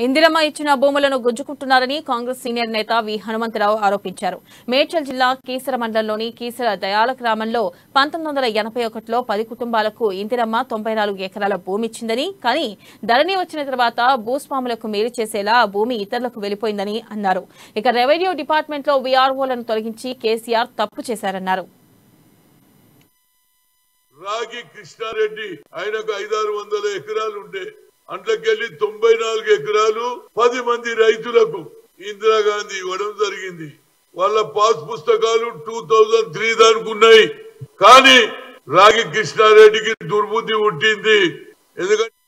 ఇందిరమ్మ ఇచ్చిన భూములను గుంజుకుంటున్నారని కాంగ్రెస్ సీనియర్ నేత వి హనుమంతరావు ఆరోపించారు మేడ్చల్ జిల్లా కీసర మండలంలోని కీసర దయాల గ్రామంలో పంతొమ్మిది వందల ఎనభై ఒకటిలో పది కుటుంబాలకు ఇందిరమ్మ తొంభై నాలుగు ఎకరాల భూమి ఇచ్చిందని కానీ ధరణి వచ్చిన తర్వాత భూస్వాములకు మేలు చేసేలా ఆ భూమి ఇతరులకు వెళ్లిపోయిందని అన్నారు ఇక రెవెన్యూ డిపార్ట్మెంట్ లో వీఆర్ఓలను తొలగించి కేసీఆర్ తప్పు చేశారన్నారు రాగి కృష్ణారెడ్డి ఆయనకు ఐదారు వందల ఎకరాలు ఉండే అంట్లకెళ్లి తొంభై నాలుగు ఎకరాలు పది మంది రైతులకు ఇందిరాగాంధీ ఇవ్వడం జరిగింది వాళ్ళ పాస్ పుస్తకాలు టూ థౌజండ్ త్రీ దానికి ఉన్నాయి కానీ రాగి కృష్ణారెడ్డికి దుర్బుద్ధి పుట్టింది ఎందుకంటే